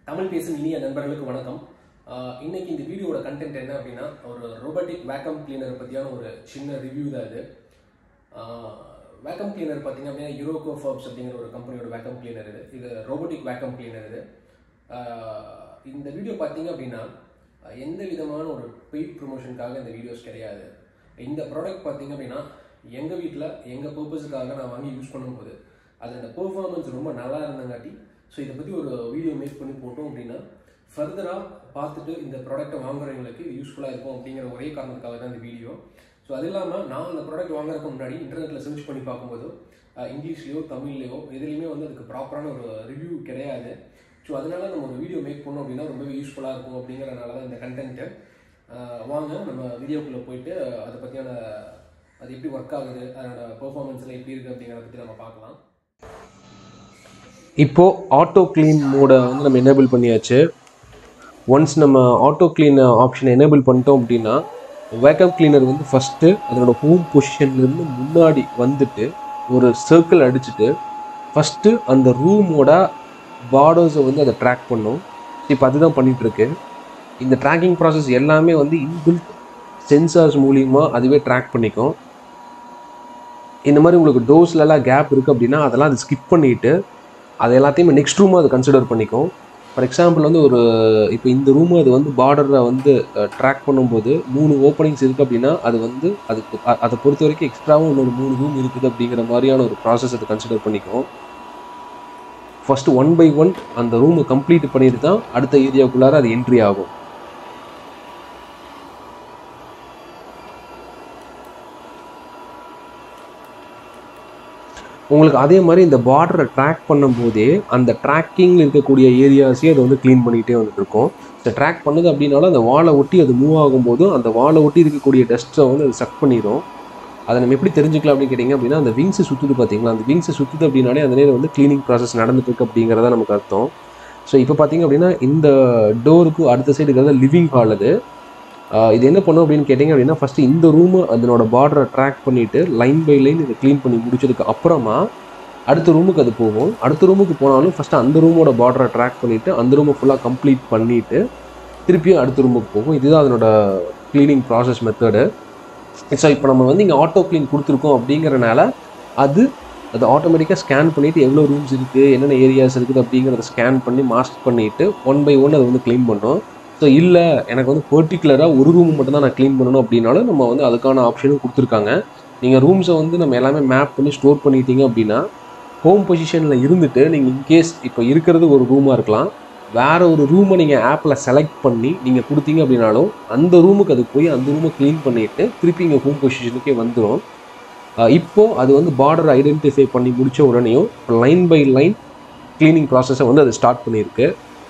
தமிழ் பேசும் இனிய நண்பர்களுக்கு வணக்கம் ஆஹ் இன்னைக்கு இந்த வீடியோவோட கண்டென்ட் என்ன அப்படின்னா ஒரு ரோபோட்டிக் வேக்கம் கிளீனர் பற்றியான ஒரு சின்ன ரிவ்யூ தான் இது வேக்கம் கிளீனர் பார்த்தீங்க அப்படின்னா யூரோகோ ஃபர்ப்ஸ் அப்படிங்கிற ஒரு கம்பெனியோட வேக்கம் கிளீனர் இது இது ரோபோட்டிக் வேக்கம் கிளீனர் இது ஆஹ் இந்த வீடியோ பார்த்தீங்க அப்படின்னா ஆஹ் எந்த விதமான ஒரு பெய்ட் ப்ரொமோஷனுக்காக இந்த வீடியோஸ் கிடையாது இந்த ப்ராடக்ட் பார்த்தீங்க அப்படின்னா எங்கள் வீட்டில் எங்கள் பர்பஸுக்காக நான் வாங்கி யூஸ் பண்ணும்போது அதோட பெர்ஃபார்மன்ஸ் ரொம்ப நல்லா இருந்தங்காட்டி ஸோ இதை பற்றி ஒரு வீடியோ மேக் பண்ணி போட்டோம் அப்படின்னா ஃபர்தராக பார்த்துட்டு இந்த ப்ராடக்ட்டை வாங்குறவங்களுக்கு இது யூஸ்ஃபுல்லாக இருக்கும் அப்படிங்கிற ஒரே காரணத்துக்காக தான் இந்த வீடியோ ஸோ அது இல்லாமல் நான் அந்த ப்ராடக்ட் வாங்குறதுக்கு முன்னாடி இன்டர்நெட்டில் சர்ச் பண்ணி பார்க்கும்போது அஹ், இங்கிலீஷ்லேயோ தமிழ்லையோ எதுலேயுமே வந்து அதுக்கு ப்ராப்பரான ஒரு ரிவ்யூ கிடையாது ஸோ அதனால நம்ம ஒரு வீடியோ மேக் பண்ணோம் அப்படின்னா ரொம்பவே யூஸ்ஃபுல்லாக இருக்கும் அப்படிங்கிறனால தான் இந்த கண்டென்ட்டு வாங்க நம்ம வீடியோக்குள்ளே போயிட்டு அஹ், அதை பற்றியான அது எப்படி ஒர்க் ஆகுது அதோட பெர்ஃபார்மன்ஸில் எப்படி இருக்குது அப்படிங்கிறத பற்றி நம்ம பார்க்கலாம் இப்போ ஆட்டோ க்ளீன் மோடை வந்து நம்ம எனேபிள் பண்ணியாச்சு ஒன்ஸ் நம்ம ஆட்டோ க்ளீன் ஆப்ஷனை எனேபிள் பண்ணிட்டோம் அப்படின்னா வேக்கம் கிளீனர் வந்து ஃபஸ்ட்டு அதனோட ஹோம் பொசிஷன்லேருந்து முன்னாடி வந்துட்டு ஒரு சர்க்கிள் அடிச்சுட்டு ஃபஸ்ட்டு அந்த ரூமோட பார்டர்ஸை வந்து அதை ட்ராக் பண்ணும் இப்போ அதுதான் பண்ணிட்டு இருக்கு இந்த ட்ராக்கிங் ப்ராசஸ் எல்லாமே வந்து இன்பில்ட் சென்சார்ஸ் மூலிமா அதுவே ட்ராக் பண்ணிக்கும் இந்த மாதிரி உங்களுக்கு டோர்ஸ்லலாம் கேப் இருக்குது அப்படின்னா அதெல்லாம் அது ஸ்கிப் பண்ணிவிட்டு அது எல்லாத்தையுமே நெக்ஸ்ட் ரூம் அது கன்சிடர் பண்ணிக்கும் ஃபார் எக்ஸாம்பிள் வந்து ஒரு இப்போ இந்த ரூம் அது வந்து பார்டரை வந்து ட்ராக் பண்ணும்போது மூணு ஓப்பனிங்ஸ் இருக்குது அப்படின்னா அது வந்து அதுக்கு அ- அதை பொறுத்த வரைக்கும் எக்ஸ்ட்ராவும் இன்னொரு மூணு ரூம் இருக்குது அப்படிங்கிற மாதிரியான ஒரு ப்ராசஸ் அது கன்சிடர் பண்ணிக்கும் ஃபஸ்ட்டு ஒன் பை ஒன் அந்த ரூமை கம்ப்ளீட் பண்ணிட்டு தான் அடுத்த ஏரியாவுக்குள்ளார அது என்ட்ரி ஆகும் உங்களுக்கு அதே மாதிரி இந்த பார்டரை ட்ராக் பண்ணும்போதே அந்த ட்ராக்கிங்கில் இருக்கக்கூடிய ஏரியாஸையும் அது வந்து க்ளீன் பண்ணிகிட்டே வந்துட்டு இருக்கும் இந்த ட்ராக் பண்ணுது அப்படின்னாலும் அந்த வாலை ஒட்டி அது மூவ் ஆகும்போது அந்த வாலை ஒட்டி இருக்கக்கூடிய டஸ்ட்டை வந்து அது சக் பண்ணிடும் அதை நம்ம எப்படி தெரிஞ்சுக்கலாம் அப்படின்னு கேட்டிங்க அப்படின்னா அந்த விங்ஸை சுற்றுது பார்த்தீங்களா அந்த விங்ஸை சுற்றுது அப்படின்னாலே அந்த நேரம் வந்து க்ளீனிங் ப்ராசஸ் நடந்துட்டு இருக்கு அப்படிங்கிறத நமக்கு அர்த்தம் ஸோ இப்போ பார்த்தீங்க அப்படின்னா இந்த டோருக்கு அடுத்த சைடு இருக்கிறது லிவிங் ஹால் அது ஆஹ் இது என்ன பண்ணும் அப்படின்னு கேட்டிங்க அப்படின்னா ஃபஸ்ட்டு இந்த ரூமு அதனோட பார்டரை ட்ராக் பண்ணிவிட்டு லைன் பை லைன் இதை க்ளீன் பண்ணி முடிச்சதுக்கு அப்புறமா அடுத்த ரூமுக்கு அது போகும் அடுத்த ரூமுக்கு போனாலும் ஃபஸ்ட்டு அந்த ரூமோட பார்டரை ட்ராக் பண்ணிவிட்டு அந்த ரூமை ஃபுல்லாக கம்ப்ளீட் பண்ணிவிட்டு திருப்பியும் அடுத்த ரூமுக்கு போகும் இதுதான் அதனோட க்ளீனிங் ப்ராசஸ் மெத்தடு ஸோ இப்போ நம்ம வந்து இங்கே ஆட்டோ க்ளீன் கொடுத்துருக்கோம் அப்படிங்கிறனால அது அது ஆட்டோமேட்டிக்காக ஸ்கேன் பண்ணிவிட்டு எவ்வளோ ரூம்ஸ் இருக்குது என்னென்ன ஏரியாஸ் இருக்குது அப்படிங்கிறத ஸ்கேன் பண்ணி மாஸ்க் பண்ணிவிட்டு ஒன் பை ஒன் அதை வந்து க்ளீன் பண்ணும் ஸோ இல்லை எனக்கு வந்து பர்டிகுலராக ஒரு ரூம் மட்டும் தான் நான் க்ளீன் பண்ணணும் அப்படின்னாலும் நம்ம வந்து அதுக்கான ஆப்ஷனும் கொடுத்துருக்காங்க நீங்கள் ரூம்ஸை வந்து நம்ம எல்லாமே மேப் பண்ணி ஸ்டோர் பண்ணிட்டீங்க அப்படின்னா ஹோம் பொசிஷனில் இருந்துட்டு நீங்கள் இன்கேஸ் இப்போ இருக்கிறது ஒரு ரூமாக இருக்கலாம் வேற ஒரு ரூமை நீங்கள் ஆப்பில் செலக்ட் பண்ணி நீங்கள் கொடுத்தீங்க அப்படின்னாலும் அந்த ரூமுக்கு அது போய் அந்த ரூமை க்ளீன் பண்ணிவிட்டு திருப்பி இங்கே ஹோம் பொசிஷனுக்கே வந்துடும் இப்போ அது வந்து பார்டர் ஐடென்டிஃபை பண்ணி முடிச்ச உடனேயும் லைன் பை லைன் க்ளீனிங் ப்ராசஸை வந்து அது ஸ்டார்ட் பண்ணியிருக்கு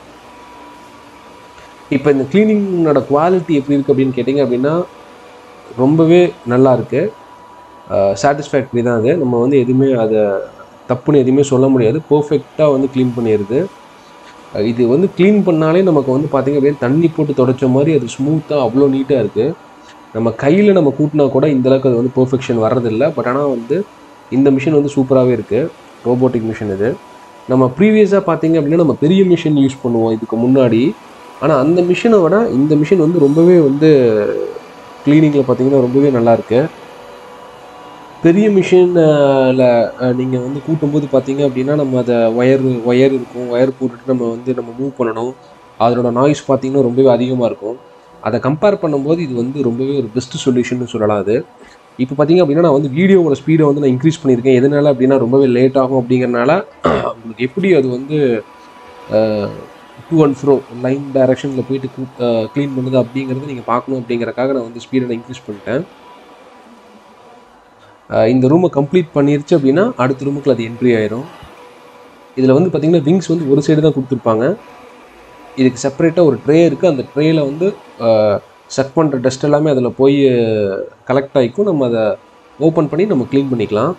இப்போ இந்த க்ளீனிங்கோட குவாலிட்டி எப்படி இருக்குது அப்படின்னு கேட்டிங்க அப்படின்னா ரொம்பவே நல்லா இருக்கு சாட்டிஸ்ஃபேக்டரி தான் அது நம்ம வந்து எதுவுமே அதை தப்புன்னு எதுவுமே சொல்ல முடியாது பர்ஃபெக்டாக வந்து க்ளீன் பண்ணிடுது அஹ் இது வந்து க்ளீன் பண்ணாலே நமக்கு வந்து பார்த்திங்க அப்படின்னா தண்ணி போட்டு தொடச்ச மாதிரி அது ஸ்மூத்தாக அவ்வளோ நீட்டாக இருக்குது நம்ம கையில் நம்ம கூட்டினா கூட இந்த அளவுக்கு அது வந்து பெர்ஃபெக்ஷன் வர்றதில்ல பட் ஆனால் வந்து இந்த மிஷின் வந்து சூப்பராகவே இருக்குது ரோபோட்டிக் மிஷின் இது நம்ம ப்ரீவியஸாக பார்த்தீங்க அப்படின்னா நம்ம பெரிய மிஷின் யூஸ் பண்ணுவோம் இதுக்கு முன்னாடி ஆனால் அந்த மிஷினை விட இந்த மிஷின் வந்து ரொம்பவே வந்து க்ளீனிங்கில் பார்த்தீங்கன்னா ரொம்பவே நல்லா இருக்கு பெரிய மிஷினில் நீங்கள் வந்து கூட்டும்போது பார்த்தீங்க அப்படின்னா நம்ம அதை ஒயர் ஒயர் இருக்கும் ஒயர் போட்டுட்டு நம்ம வந்து நம்ம மூவ் பண்ணணும் அதனோட நாய்ஸ் பார்த்தீங்கன்னா ரொம்பவே அதிகமாக இருக்கும் அதை கம்பேர் பண்ணும்போது இது வந்து ரொம்பவே ஒரு பெஸ்ட் சொல்யூஷன் சொல்லலாம் அது இப்போ பார்த்தீங்க அப்படின்னா நான் வந்து வீடியோவோட ஸ்பீடை வந்து நான் இன்க்ரீஸ் பண்ணியிருக்கேன் எதனால அப்படின்னா ரொம்பவே லேட் ஆகும் அப்படிங்கறனால உங்களுக்கு எப்படி அது வந்து டூ அண்ட் ஃப்ரோ லைன் டைரக்ஷனில் போயிட்டு க்ளீன் பண்ணுது அப்படிங்கிறது நீங்கள் பார்க்கணும் அப்படிங்கறக்காக நான் வந்து ஸ்பீடை நான் இன்க்ரீஸ் பண்ணிட்டேன் அஹ் இந்த ரூமை கம்ப்ளீட் பண்ணிருச்சு அப்படின்னா அடுத்த ரூமுக்குள்ள அது என்ட்ரி ஆயிரும் இதில் வந்து பார்த்தீங்கன்னா விங்ஸ் வந்து ஒரு சைடு தான் கொடுத்துருப்பாங்க இதுக்கு செப்பரேட்டாக ஒரு ட்ரே இருக்குது அந்த ட்ரேயில் வந்து செட் பண்ணுற டஸ்ட் எல்லாமே அதில் போய் கலெக்ட் ஆகிக்கும் நம்ம அதை ஓப்பன் பண்ணி நம்ம க்ளீன் பண்ணிக்கலாம்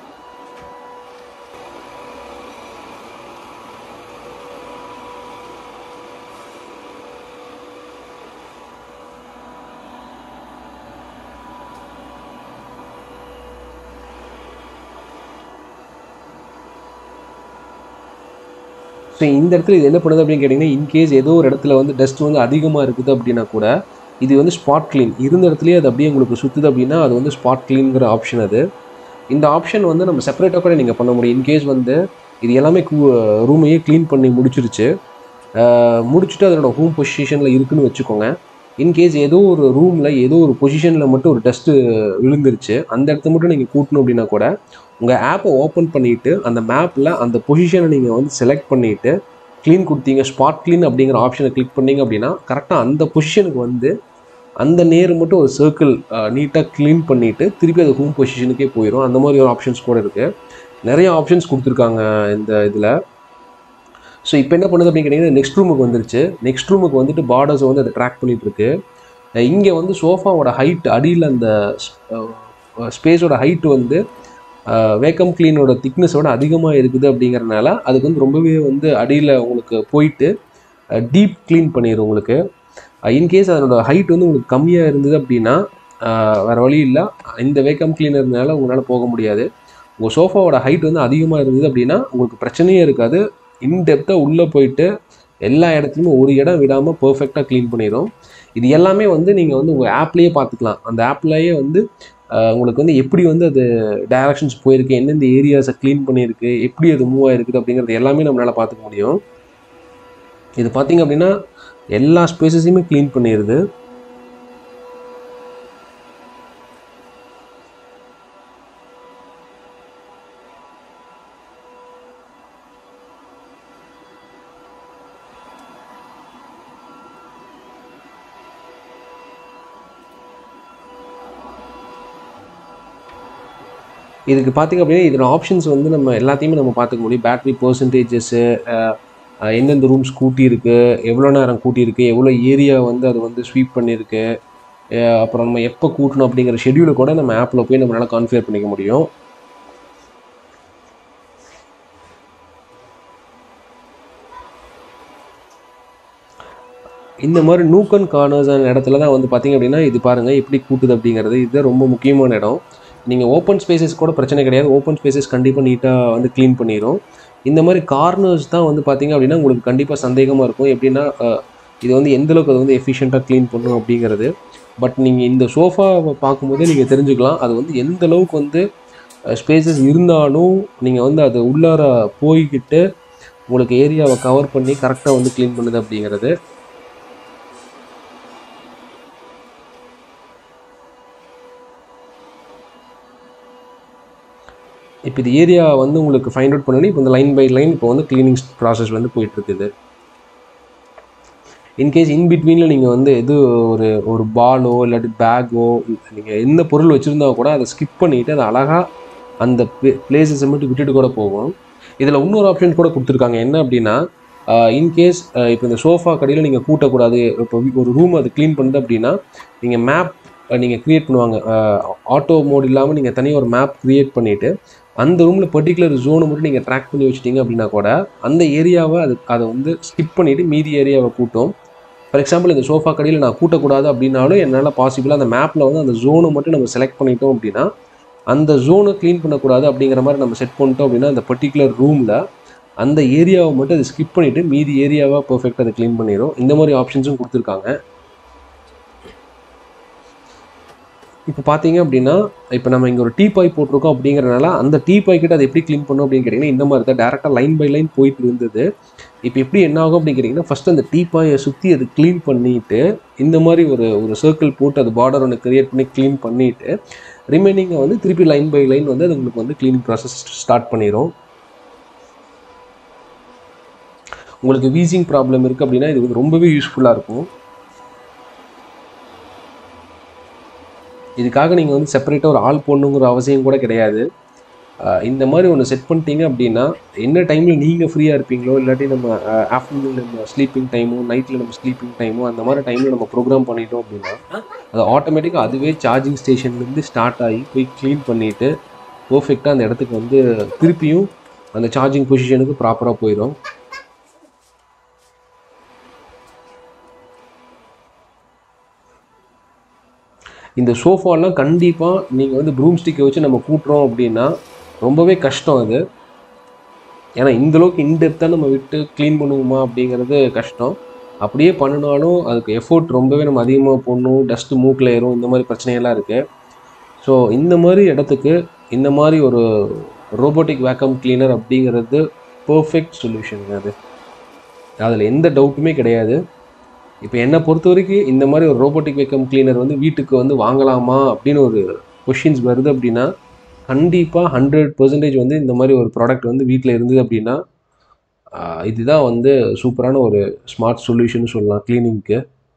ஸோ இந்த இடத்துல இது என்ன பண்ணுது அப்படின்னு கேட்டிங்கன்னா இன்கேஸ் ஏதோ ஒரு இடத்துல வந்து டஸ்ட் வந்து அதிகமாக இருக்குது அப்படின்னா கூட இது வந்து ஸ்பாட் க்ளீன் இருந்த இடத்துலயே அது அப்படியே உங்களுக்கு சுற்றுது அப்படின்னா அது வந்து ஸ்பாட் க்ளீன்ங்கிற ஆப்ஷன் அது இந்த ஆப்ஷன் வந்து நம்ம செப்பரேட்டாக கூட நீங்கள் பண்ண முடியும் இன்கேஸ் வந்து இது எல்லாமே ரூமையே க்ளீன் பண்ணி முடிச்சிருச்சு அஹ் முடிச்சுட்டு அதனோட ஹோம் பொசிஷனில் இருக்குன்னு வச்சுக்கோங்க இன்கேஸ் ஏதோ ஒரு ரூமில் ஏதோ ஒரு பொசிஷனில் மட்டும் ஒரு டஸ்ட்டு விழுந்துருச்சு அந்த இடத்த மட்டும் நீங்கள் கூட்டணும் அப்படின்னா கூட உங்கள் ஆப்பை ஓப்பன் பண்ணிவிட்டு அந்த மேப்பில் அந்த பொசிஷனை நீங்கள் வந்து செலக்ட் பண்ணிவிட்டு க்ளீன் கொடுத்தீங்க ஸ்பாட் க்ளீன் அப்படிங்கிற ஆப்ஷனை கிளிக் பண்ணீங்க அப்படின்னா கரெக்டாக அந்த பொசிஷனுக்கு வந்து அந்த நேர் மட்டும் ஒரு சர்க்கிள் நீட்டாக க்ளீன் பண்ணிவிட்டு திருப்பி அது ஹோம் பொசிஷனுக்கே போயிடும் அந்த மாதிரி ஒரு ஆப்ஷன்ஸ் கூட இருக்குது நிறைய ஆப்ஷன்ஸ் கொடுத்துருக்காங்க இந்த இதில் ஸோ இப்போ என்ன பண்ணுது அப்படின்னு கேட்டிங்கன்னா நெக்ஸ்ட் ரூமுக்கு வந்துருச்சு நெக்ஸ்ட் ரூமுக்கு வந்துட்டு பார்டர்ஸை வந்து அதை ட்ராக் பண்ணிட்டு இருக்கு இங்கே வந்து சோஃபாவோட ஹைட் அடியில் அந்த ஸ்பேஸோட ஹைட் வந்து வேக்கம் க்ளீனோட திக்னஸோட அதிகமாக இருக்குது அப்படிங்கிறனால அதுக்கு வந்து ரொம்பவே வந்து அடியில் உங்களுக்கு போயிட்டு டீப் க்ளீன் பண்ணிடும் உங்களுக்கு இன்கேஸ் அதனோட ஹைட் வந்து உங்களுக்கு கம்மியாக இருந்தது அப்படின்னா அஹ், வேற வழி இல்லை இந்த வேக்கம் கிளீனர்னால உங்களால் போக முடியாது உங்கள் சோஃபாவோட ஹைட் வந்து அதிகமாக இருந்தது அப்படின்னா உங்களுக்கு பிரச்சனையே இருக்காது இன்டெப்த்தாக உள்ளே போயிட்டு எல்லா இடத்துலையுமே ஒரு இடம் விடாமல் பர்ஃபெக்டாக க்ளீன் பண்ணிடும் இது எல்லாமே வந்து நீங்கள் வந்து உங்கள் ஆப்லேயே பார்த்துக்கலாம் அந்த ஆப்லேயே வந்து அஹ், உங்களுக்கு வந்து எப்படி வந்து அது டைரக்ஷன்ஸ் போயிருக்கு எந்தெந்த ஏரியாஸை க்ளீன் பண்ணியிருக்கு எப்படி அது மூவ் ஆகிருக்குது அப்படிங்கிறது எல்லாமே நம்மளால் பார்த்துக்க முடியும் இது பார்த்தீங்க அப்படின்னா எல்லா ஸ்பேசஸையுமே க்ளீன் பண்ணிடுது இதுக்கு பார்த்திங்க அப்படின்னா இதோட ஆப்ஷன்ஸ் வந்து நம்ம எல்லாத்தையுமே நம்ம பார்த்துக்க முடியும் பேட்டரி பர்சன்டேஜஸ்ஸு எந்தெந்த ரூம்ஸ் கூட்டியிருக்கு எவ்வளோ நேரம் கூட்டியிருக்கு எவ்வளோ ஏரியா வந்து அது வந்து ஸ்வீப் பண்ணியிருக்கு அஹ் அப்புறம் நம்ம எப்போ கூட்டணும் அப்படிங்கிற ஷெடியூலை கூட நம்ம ஆப்பில் போய் நம்மளால் கான்ஃபிகர் பண்ணிக்க முடியும் இந்த மாதிரி நூக்கன் கார்னர்ஸான இடத்துல தான் வந்து பார்த்தீங்க அப்படின்னா இது பாருங்கள் எப்படி கூட்டுது அப்படிங்கிறது இதுதான் ரொம்ப முக்கியமான இடம் நீங்கள் ஓப்பன் ஸ்பேசஸ் கூட பிரச்சனை கிடையாது ஓப்பன் ஸ்பேசஸ் கண்டிப்பாக நீட்டாக வந்து க்ளீன் பண்ணிடும் இந்த மாதிரி கார்னர்ஸ் தான் வந்து பார்த்தீங்க அப்படின்னா உங்களுக்கு கண்டிப்பாக சந்தேகமாக இருக்கும் எப்படின்னா அஹ், இது வந்து எந்த அளவுக்கு அது வந்து எஃபிஷியண்ட்டாக க்ளீன் பண்ணும் அப்படிங்கிறது பட் நீங்கள் இந்த சோஃபாவை பார்க்கும்போதே நீங்கள் தெரிஞ்சுக்கலாம் அது வந்து எந்த அளவுக்கு வந்து ஸ்பேசஸ் இருந்தாலும் நீங்கள் வந்து அது உள்ளார போய்கிட்டு உங்களுக்கு ஏரியாவை கவர் பண்ணி கரெக்டாக வந்து க்ளீன் பண்ணுது அப்படிங்கிறது இப்போ இது ஏரியா வந்து உங்களுக்கு ஃபைண்ட் அவுட் பண்ணி இப்போ இந்த லைன் பை லைன் இப்போ வந்து க்ளீனிங் ப்ராசஸ் வந்து போயிட்டு இருக்குது இன்கேஸ் இன் பிட்வீனில் நீங்கள் வந்து எது ஒரு ஒரு பாலோ இல்லாட்டி பேக்கோ நீங்கள் எந்த பொருள் வச்சுருந்தா கூட அதை ஸ்கிப் பண்ணிவிட்டு அதை அழகாக அந்த பிளேசஸை மட்டும் விட்டுட்டு கூட போகும் இதில் இன்னொரு ஆப்ஷன் கூட கொடுத்துருக்காங்க என்ன அப்படின்னா இன்கேஸ் இப்போ இந்த சோஃபா கடையில் நீங்கள் கூட்டக்கூடாது இப்போ வீ- ஒரு ரூம் அது க்ளீன் பண்ணுது அப்படின்னா நீங்கள் மேப் நீங்கள் க்ரியேட் பண்ணுவாங்க ஆட்டோ மோட் இல்லாமல் நீங்கள் தனியாக ஒரு மேப் க்ரியேட் பண்ணிவிட்டு அந்த ரூமில் பர்டிகுலர் ஜோனை மட்டும் நீங்கள் ட்ராக் பண்ணி வச்சிட்டீங்க அப்படின்னா கூட அந்த ஏரியாவை அது அதை வந்து ஸ்கிப் பண்ணிவிட்டு மீதி ஏரியாவை கூட்டும் ஃபார் எக்ஸாம்பிள் இந்த சோஃபா கடையில் நான் கூட்டக்கூடாது அப்படின்னாலும் என்னால் பாசிபிளாக அந்த மேப்பில் வந்து அந்த ஜோனை மட்டும் நம்ம செலக்ட் பண்ணிட்டோம் அப்படின்னா அந்த ஜோனை க்ளீன் பண்ணக்கூடாது அப்படிங்கிற மாதிரி நம்ம செட் பண்ணிட்டோம் அப்படின்னா அந்த பர்டிகுலர் ரூமில் அந்த ஏரியாவை மட்டும் அதை ஸ்கிப் பண்ணிவிட்டு மீதி ஏரியாவை பர்ஃபெக்டாக அதை க்ளீன் பண்ணிடும் இந்த மாதிரி ஆப்ஷன்ஸும் கொடுத்துருக்காங்க இப்போ பார்த்தீங்க அப்படின்னா இப்போ நம்ம இங்கே ஒரு டீ பாய் போட்டிருக்கோம் அப்படிங்கிறனால அந்த டீ பாய் கிட்ட அதை எப்படி க்ளீன் பண்ணும் அப்படின்னு கேட்டிங்கன்னா இந்த மாதிரி தான் டேரெக்டாக லைன் பை லைன் போயிட்டு இருந்தது இப்போ எப்படி என்ன ஆகும் அப்படின்னு கேட்டிங்கன்னா ஃபஸ்ட் அந்த டீ பாயை சுற்றி அது க்ளீன் பண்ணிட்டு இந்த மாதிரி ஒரு ஒரு சர்க்கிள் போட்டு அது பார்டர் ஒன்று கிரியேட் பண்ணி க்ளீன் பண்ணிட்டு ரிமைனிங்கை வந்து திருப்பி லைன் பை லைன் வந்து அது உங்களுக்கு வந்து க்ளீனிங் ப்ராசஸ் ஸ்டார்ட் பண்ணிடும் உங்களுக்கு வீசிங் ப்ராப்ளம் இருக்குது அப்படின்னா இது வந்து ரொம்பவே யூஸ்ஃபுல்லாக இருக்கும் இதுக்காக நீங்கள் வந்து செப்பரேட்டாக ஒரு ஆள் போடணுங்கிற அவசியம் கூட கிடையாது அஹ் இந்த மாதிரி ஒன்று செட் பண்ணிட்டீங்க அப்படின்னா என்ன டைமில் நீங்கள் ஃப்ரீயாக இருப்பீங்களோ இல்லாட்டி நம்ம ஆஃப்டர்நூனில் நம்ம ஸ்லீப்பிங் டைமோ நைட்டில் நம்ம ஸ்லீப்பிங் டைமோ அந்த மாதிரி டைமில் நம்ம ப்ரோக்ராம் பண்ணிட்டோம் அப்படின்னா அது ஆட்டோமேட்டிக்காக அதுவே சார்ஜிங் ஸ்டேஷன்லேருந்து ஸ்டார்ட் ஆகி போய் க்ளீன் பண்ணிவிட்டு பர்ஃபெக்டாக அந்த இடத்துக்கு வந்து திருப்பியும் அந்த சார்ஜிங் பொசிஷனுக்கு ப்ராப்பராக போயிடும் இந்த சோஃபாலாம் கண்டிப்பாக நீங்கள் வந்து ப்ரூம் ஸ்டிக்கை வச்சு நம்ம கூட்டுறோம் அப்படின்னா ரொம்பவே கஷ்டம் அது ஏன்னா இந்த அளவுக்கு இன்டெப்த்தாக நம்ம விட்டு க்ளீன் பண்ணுவோமா அப்படிங்கிறது கஷ்டம் அப்படியே பண்ணினாலும் அதுக்கு எஃபோர்ட் ரொம்பவே நம்ம அதிகமாக போடணும் டஸ்ட்டு மூக்கில் ஏறும் இந்த மாதிரி பிரச்சனையெல்லாம் இருக்குது ஸோ இந்த மாதிரி இடத்துக்கு இந்த மாதிரி ஒரு ரோபோட்டிக் வேக்கம் கிளீனர் அப்படிங்கிறது பர்ஃபெக்ட் சொல்யூஷனுங்க அது அதில் எந்த டவுட்டுமே கிடையாது இப்போ என்னை பொறுத்த வரைக்கும் இந்த மாதிரி ஒரு ரோபோட்டிக் வேக்கம் கிளீனர் வந்து வீட்டுக்கு வந்து வாங்கலாமா அப்படின்னு ஒரு கொஷின்ஸ் வருது அப்படின்னா கண்டிப்பாக ஹண்ட்ரட் பர்சன்டேஜ் வந்து இந்த மாதிரி ஒரு ப்ராடக்ட் வந்து வீட்டில் இருந்தது அப்படின்னா ஆஹ், இதுதான் வந்து சூப்பரான ஒரு ஸ்மார்ட் சொல்யூஷன் சொல்லலாம் க்ளீனிங்க்கு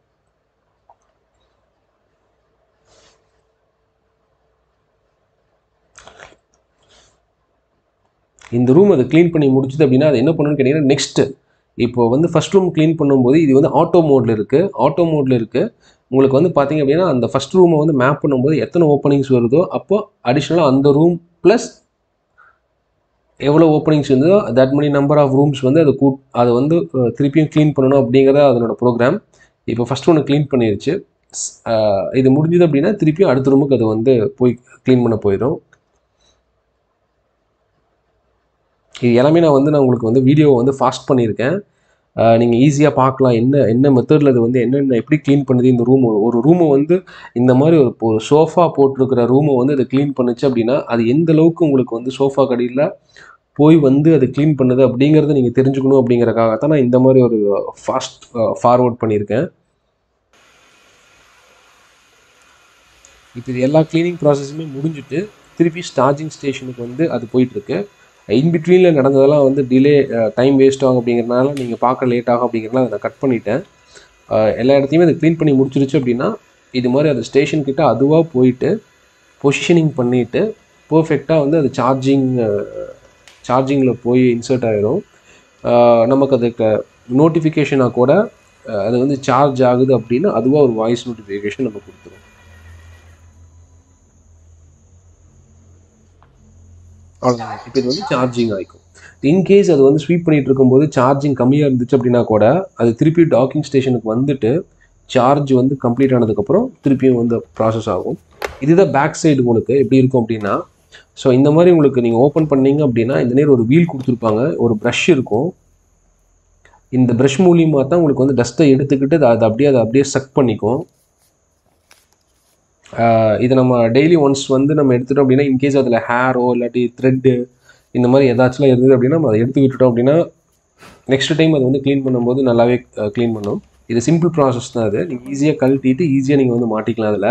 இந்த ரூம் அதை க்ளீன் பண்ணி முடிச்சுது அப்படின்னா அது என்ன பண்ணணும்னு கேட்டிங்கன்னா நெக்ஸ்ட்டு இப்போ வந்து ஃபஸ்ட் ரூம் க்ளீன் பண்ணும்போது இது வந்து ஆட்டோ மோடில் இருக்குது ஆட்டோ மோடில் இருக்குது உங்களுக்கு வந்து பார்த்தீங்க அப்படின்னா அந்த ஃபஸ்ட் ரூமை வந்து மேப் பண்ணும்போது எத்தனை ஓப்பனிங்ஸ் வருதோ அப்போ அடிஷ்னலாக அந்த ரூம் ப்ளஸ் எவ்வளோ ஓப்பனிங்ஸ் இருந்ததோ that many number of rooms வந்து அது கூட் அதை வந்து அஹ், திருப்பியும் க்ளீன் பண்ணணும் அப்படிங்கிறத அதனோட ப்ரோக்ராம் இப்போ ஃபஸ்ட் ஒன்று க்ளீன் பண்ணிருச்சு ஸ்- அஹ், இது முடிஞ்சது அப்படின்னா திருப்பியும் அடுத்த ரூமுக்கு அது வந்து போய் க்ளீன் பண்ண போயிடும் இது எல்லாமே நான் வந்து நான் உங்களுக்கு வந்து வீடியோவை வந்து ஃபாஸ்ட் பண்ணியிருக்கேன் நீங்கள் ஈஸியாக பார்க்கலாம் என்ன என்ன மெத்தடில் அது வந்து என்னென்ன எப்படி க்ளீன் பண்ணுது இந்த ரூம் ஒரு ரூமை வந்து இந்த மாதிரி ஒரு ஒரு சோஃபா போட்டிருக்கிற ரூமை வந்து அது க்ளீன் பண்ணுச்சு அப்படின்னா அது எந்த அளவுக்கு உங்களுக்கு வந்து சோஃபா கடியில் போய் வந்து அது க்ளீன் பண்ணுது அப்படிங்கிறத நீங்கள் தெரிஞ்சுக்கணும் அப்படிங்கிறக்காக தான் நான் இந்த மாதிரி ஒரு ஃபாஸ்ட் ஃபார்வர்ட் பண்ணியிருக்கேன் இப்போ இது எல்லா க்ளீனிங் ப்ராசஸுமே முடிஞ்சுட்டு திருப்பி ஸ்டார்ஜிங் ஸ்டேஷனுக்கு வந்து அது போயிட்டுருக்கு இன்பிட்வீனில் நடந்ததெல்லாம் வந்து டிலே டைம் வேஸ்ட் ஆகும் அப்படிங்கிறனால நீங்கள் பார்க்க லேட் ஆகும் அப்படிங்கிறனால அதை நான் கட் பண்ணிட்டேன் அஹ், எல்லா இடத்தையுமே அது க்ளீன் பண்ணி முடிச்சிருச்சு அப்படின்னா இது மாதிரி அது ஸ்டேஷன் கிட்ட அதுவாக போயிட்டு பொசிஷனிங் பண்ணிவிட்டு பர்ஃபெக்டாக வந்து அது சார்ஜிங் சார்ஜிங்கில் போய் இன்சர்ட் ஆகிடும் நமக்கு அதுக்கு நோட்டிஃபிகேஷனாக கூட அஹ், அது வந்து சார்ஜ் ஆகுது அப்படின்னா அதுவாக ஒரு வாய்ஸ் நோட்டிஃபிகேஷன் நம்ம கொடுத்துரும் அவ்வளோதான் இப்போ இது வந்து சார்ஜிங் ஆகிக்கும் இன்கேஸ் அது வந்து ஸ்வீப் பண்ணிட்டு இருக்கும்போது சார்ஜிங் கம்மியாக இருந்துச்சு அப்படின்னா கூட அது திருப்பி டாக்கிங் ஸ்டேஷனுக்கு வந்துட்டு சார்ஜ் வந்து கம்ப்ளீட் ஆனதுக்கப்புறம் திருப்பியும் வந்து ப்ராசஸ் ஆகும் இதுதான் பேக் சைடு உங்களுக்கு எப்படி இருக்கும் அப்படின்னா ஸோ இந்த மாதிரி உங்களுக்கு நீங்கள் ஓப்பன் பண்ணீங்க அப்படின்னா இந்த நேரம் ஒரு வீல் கொடுத்துருப்பாங்க ஒரு ப்ரஷ் இருக்கும் இந்த ப்ரஷ் மூலியமாக தான் உங்களுக்கு வந்து டஸ்ட்டை எடுத்துக்கிட்டு அது அது அப்படியே அதை அப்படியே சக் பண்ணிக்கும் ஆஹ் இது நம்ம டெய்லி ஒன்ஸ் வந்து நம்ம எடுத்துட்டோம் அப்படின்னா இன்கேஸ் அதில் ஹேரோ இல்லாட்டி த்ரெட்டு இந்த மாதிரி ஏதாச்சும் இருந்தது அப்படின்னா நம்ம அதை எடுத்து விட்டுட்டோம் அப்படின்னா நெக்ஸ்ட் டைம் அது வந்து க்ளீன் பண்ணும்போது நல்லாவே க்ளீன் பண்ணும் இது சிம்பிள் ப்ராசஸ் தான் அது நீங்கள் ஈஸியாக கழட்டிட்டு ஈஸியாக நீங்கள் வந்து மாட்டிக்கலாம் அதில்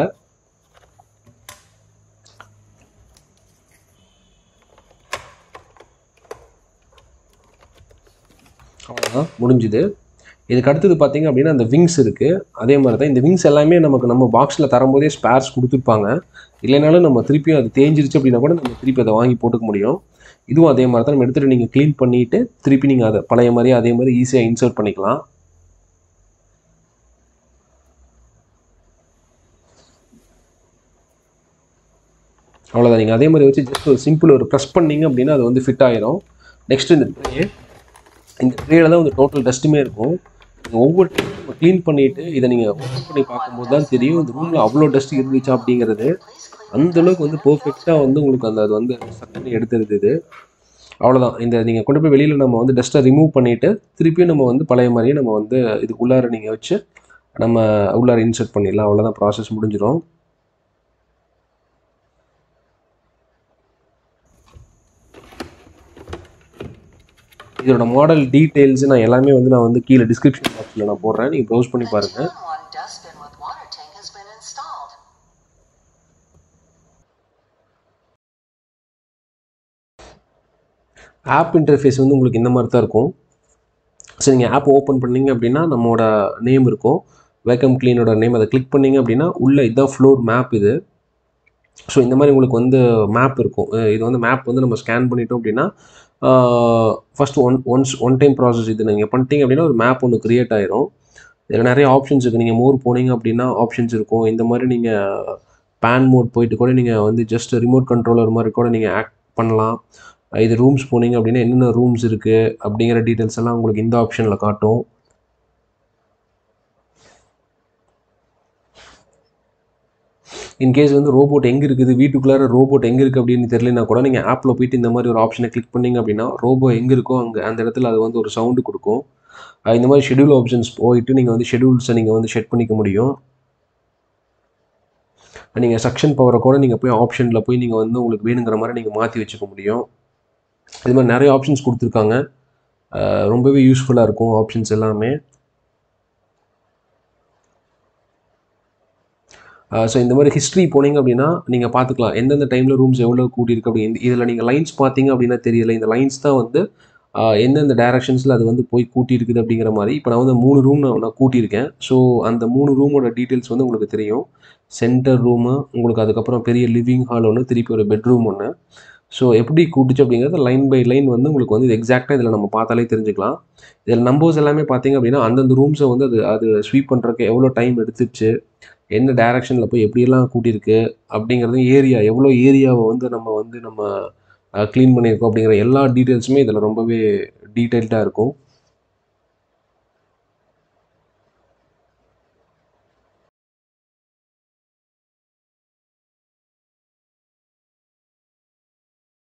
அவ்வளோதான் முடிஞ்சுது இதுக்கு அடுத்தது பார்த்தீங்க அப்படின்னா அந்த விங்ஸ் இருக்குது அதே மாதிரி தான் இந்த விங்ஸ் எல்லாமே நமக்கு நம்ம பாக்ஸில் தரும்போதே ஸ்பேர்ஸ் கொடுத்துருப்பாங்க இல்லைனாலும் நம்ம திருப்பியும் அது தேஞ்சிருச்சு அப்படின்னா கூட நம்ம திருப்பி அதை வாங்கி போட்டுக்க முடியும் இதுவும் அதே மாதிரி தான் நம்ம எடுத்துகிட்டு நீங்கள் க்ளீன் பண்ணிவிட்டு திருப்பி நீங்கள் அதை பழைய மாதிரி அதே மாதிரி ஈஸியாக இன்சர்ட் பண்ணிக்கலாம் அவ்வளோதான் நீங்கள் அதே மாதிரி வச்சு ஜஸ்ட் ஒரு சிம்பிள் ஒரு ப்ரெஸ் பண்ணீங்க அப்படின்னா அது வந்து ஃபிட் ஆயிரும் நெக்ஸ்ட் இந்த ட்ரே இந்த ட்ரேல தான் வந்து டோட்டல் டஸ்ட்டுமே இருக்கும் நீங்கள் ஒவ்வொரு டைம் நம்ம க்ளீன் பண்ணிவிட்டு இதை நீங்கள் ஓப்பன் பண்ணி பார்க்கும்போது தான் தெரியும் இந்த ரூமில் அவ்வளோ டஸ்ட் இருந்துச்சா அப்படிங்கிறது அந்த அளவுக்கு வந்து பர்ஃபெக்டாக வந்து உங்களுக்கு அந்த அது வந்து சக் பண்ணி எடுத்துருது இது அவ்வளோதான் இந்த நீங்கள் கொண்டு போய் வெளியில் நம்ம வந்து டஸ்ட்டை ரிமூவ் பண்ணிவிட்டு திருப்பியும் நம்ம வந்து பழைய மாதிரியே நம்ம வந்து இதுக்குள்ளார நீங்கள் வச்சு நம்ம உள்ளார இன்சர்ட் பண்ணிடலாம் அவ்வளோதான் ப்ராசஸ் முடிஞ்சிடும் இதோட மாடல் டீட்டெயில்ஸ் நான் எல்லாமே வந்து நான் வந்து கீழே டிஸ்கிரிப்ஷன் பாக்ஸில் நான் போடுறேன் நீங்கள் ப்ரௌஸ் பண்ணி பாருங்கள் One dustbin with water tank has been installed. App interface வந்து உங்களுக்கு இந்த மாதிரி தான் இருக்கும் ஸோ நீங்கள் ஆப் ஓப்பன் பண்ணீங்க அப்படின்னா நம்மளோட நேம் இருக்கும் வேக்கம் க்ளீனோட நேம் அதை கிளிக் பண்ணீங்க அப்படின்னா உள்ளே இதுதான் ஃப்ளோர் மேப் இது ஸோ இந்த மாதிரி உங்களுக்கு வந்து மேப் இருக்கும் அஹ் இது வந்து மேப் வந்து நம்ம ஸ்கேன் பண்ணிட்டோம் அப்படின்னா first one once one time process இது நீங்கள் பண்ணிட்டீங்க அப்படின்னா ஒரு மேப் ஒன்று க்ரியேட் ஆயிரும் இதில் நிறைய ஆப்ஷன்ஸ் இருக்குது நீங்கள் மோர் போனீங்க அப்படின்னா ஆப்ஷன்ஸ் இருக்கும் இந்த மாதிரி நீங்கள் பேன் மோட் போயிட்டு கூட நீங்கள் வந்து ஜஸ்ட் ரிமோட் கண்ட்ரோலர் மாதிரி கூட நீங்கள் ஆக்ட் பண்ணலாம் இது ரூம்ஸ் போனீங்க அப்படின்னா என்னென்ன ரூம்ஸ் இருக்குது அப்படிங்கிற டீட்டெயில்ஸ் எல்லாம் உங்களுக்கு இந்த ஆப்ஷனில் காட்டும் இன்கேஸ் வந்து ரோபோட் எங்கே இருக்குது வீட்டுக்குள்ளார ரோபோட் எங்கே இருக்குது அப்படின்னு தெரியலனா கூட நீங்கள் ஆப்பில் போயிட்டு இந்த மாதிரி ஒரு ஆப்ஷனை கிளிக் பண்ணீங்க அப்படின்னா ரோபோ எங்கே இருக்கோ அங்கே அந்த இடத்துல அது வந்து ஒரு சவுண்டு கொடுக்கும் அஹ் இந்த மாதிரி ஷெடியூல் ஆப்ஷன்ஸ் போயிட்டு நீங்கள் வந்து ஷெடியூல்ஸை நீங்கள் வந்து செட் பண்ணிக்க முடியும் நீங்கள் சக்ஷன் பவரை கூட நீங்கள் போய் ஆப்ஷனில் போய் நீங்கள் வந்து உங்களுக்கு வேணுங்கிற மாதிரி நீங்கள் மாற்றி வச்சுக்க முடியும் இது மாதிரி நிறைய ஆப்ஷன்ஸ் கொடுத்துருக்காங்க அஹ் ரொம்பவே யூஸ்ஃபுல்லாக இருக்கும் ஆப்ஷன்ஸ் எல்லாமே ஸோ இந்த மாதிரி ஹிஸ்ட்ரி போனீங்க அப்படின்னா நீங்கள் பார்த்துக்கலாம் எந்தெந்த டைமில் ரூம்ஸ் எவ்வளோ கூட்டியிருக்கு அப்படின்னு இதில் நீங்கள் லைன்ஸ் பார்த்தீங்க அப்படின்னா தெரியல இந்த லைன்ஸ் தான் வந்து ஆஹ் எந்தெந்த டைரக்ஷன்ஸில் அது வந்து போய் கூட்டி இருக்குது அப்படிங்கிற மாதிரி இப்போ நான் வந்து மூணு ரூம் நான் நான் கூட்டியிருக்கேன் ஸோ அந்த மூணு ரூமோட டீட்டெயில்ஸ் வந்து உங்களுக்கு தெரியும் சென்டர் ரூமு உங்களுக்கு அதுக்கப்புறம் பெரிய லிவிங் ஹால் ஒன்று திருப்பி ஒரு பெட்ரூம் ஒன்று ஸோ எப்படி கூட்டுச்சு அப்படிங்கிறது லைன் பை லைன் வந்து உங்களுக்கு வந்து எக்ஸாக்டாக இதில் நம்ம பார்த்தாலே தெரிஞ்சுக்கலாம் இதில் நம்பர்ஸ் எல்லாமே பார்த்தீங்க அப்படின்னா அந்தந்த ரூம்ஸை வந்து அது அது ஸ்வீப் பண்ணுறதுக்கு எவ்வளோ டைம் எடுத்துச்சு என்ன டைரக்ஷனில் போய் எப்படியெல்லாம் கூட்டியிருக்கு அப்படிங்கிறது ஏரியா எவ்வளோ ஏரியாவை வந்து நம்ம வந்து நம்ம க்ளீன் பண்ணியிருக்கோம் அப்படிங்கிற எல்லா டீட்டெயில்ஸுமே இதில் ரொம்பவே டீட்டெயில்டாக இருக்கும்